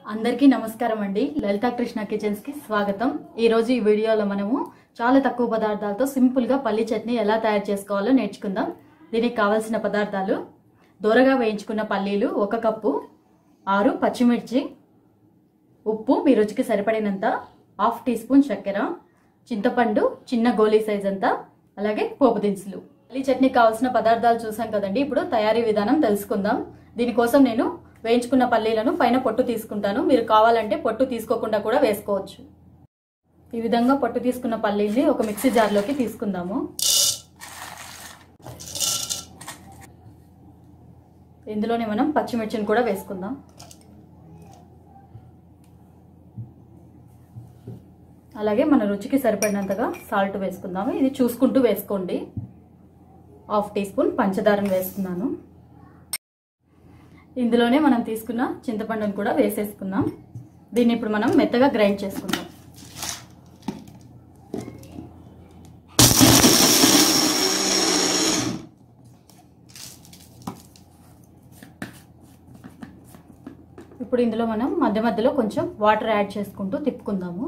అందరికీ నమస్కారం అండి లలిత కృష్ణ కిచెన్స్ కి స్వాగతం ఈ రోజు ఈ వీడియోలో మనము చాలా తక్కువ పదార్థాలతో సింపుల్ గా పల్లి చట్నీ ఎలా తయారు చేసుకోవాలో నేర్చుకుందాం దీనికి కావాల్సిన పదార్థాలు దూరగా వేయించుకున్న పల్లీలు ఒక కప్పు ఆరు పచ్చిమిర్చి ఉప్పు మీ రుచికి సరిపడినంత హాఫ్ టీ స్పూన్ చక్కెర చింతపండు చిన్న గోలీ సైజ్ అంతా అలాగే పోపు దినుసులు పల్లి చట్నీ కావాల్సిన పదార్థాలు చూసాం కదండి ఇప్పుడు తయారీ విధానం తెలుసుకుందాం దీనికోసం నేను వేయించుకున్న పల్లీలను పైన పొట్టు తీసుకుంటాను మీరు కావాలంటే పొట్టు తీసుకోకుండా కూడా వేసుకోవచ్చు ఈ విధంగా పొట్టు తీసుకున్న పల్లీని ఒక మిక్సీ జార్లోకి తీసుకుందాము ఇందులోనే మనం పచ్చిమిర్చిని కూడా వేసుకుందాం అలాగే మన రుచికి సరిపడినంతగా సాల్ట్ వేసుకుందాము ఇది చూసుకుంటూ వేసుకోండి హాఫ్ టీ స్పూన్ పంచదారను వేస్తున్నాను ఇందులోనే మనం తీసుకున్న చింతపండును కూడా వేసేసుకుందాం దీన్ని ఇప్పుడు మనం మెత్తగా గ్రైండ్ చేసుకుందాం ఇప్పుడు ఇందులో మనం మధ్య మధ్యలో కొంచెం వాటర్ యాడ్ చేసుకుంటూ తిప్పుకుందాము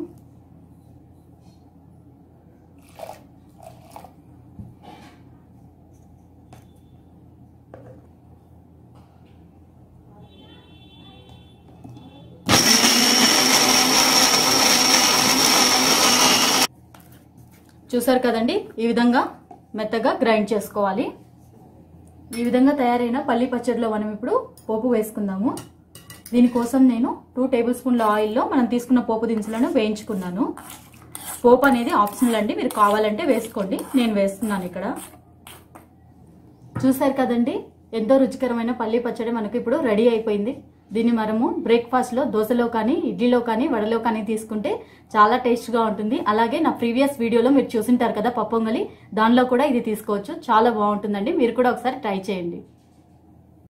చూసారు కదండి ఈ విధంగా మెత్తగా గ్రైండ్ చేసుకోవాలి ఈ విధంగా తయారైన పల్లి పచ్చడిలో మనం ఇప్పుడు పోపు వేసుకుందాము దీనికోసం నేను టూ టేబుల్ స్పూన్ల ఆయిల్లో మనం తీసుకున్న పోపు దినుసులను వేయించుకున్నాను పోపు అనేది ఆప్షనల్ అండి మీరు కావాలంటే వేసుకోండి నేను వేస్తున్నాను ఇక్కడ చూసారు కదండి ఎంతో రుచికరమైన పల్లి పచ్చడి మనకు ఇప్పుడు రెడీ అయిపోయింది దీన్ని మనము బ్రేక్ఫాస్ట్లో దోశలో కానీ ఇడ్లీలో కానీ వడలో కానీ తీసుకుంటే చాలా టేస్ట్గా ఉంటుంది అలాగే నా ప్రీవియస్ వీడియోలో మీరు చూసింటారు కదా పప్పొంగలి దానిలో కూడా ఇది తీసుకోవచ్చు చాలా బాగుంటుందండి మీరు కూడా ఒకసారి ట్రై చేయండి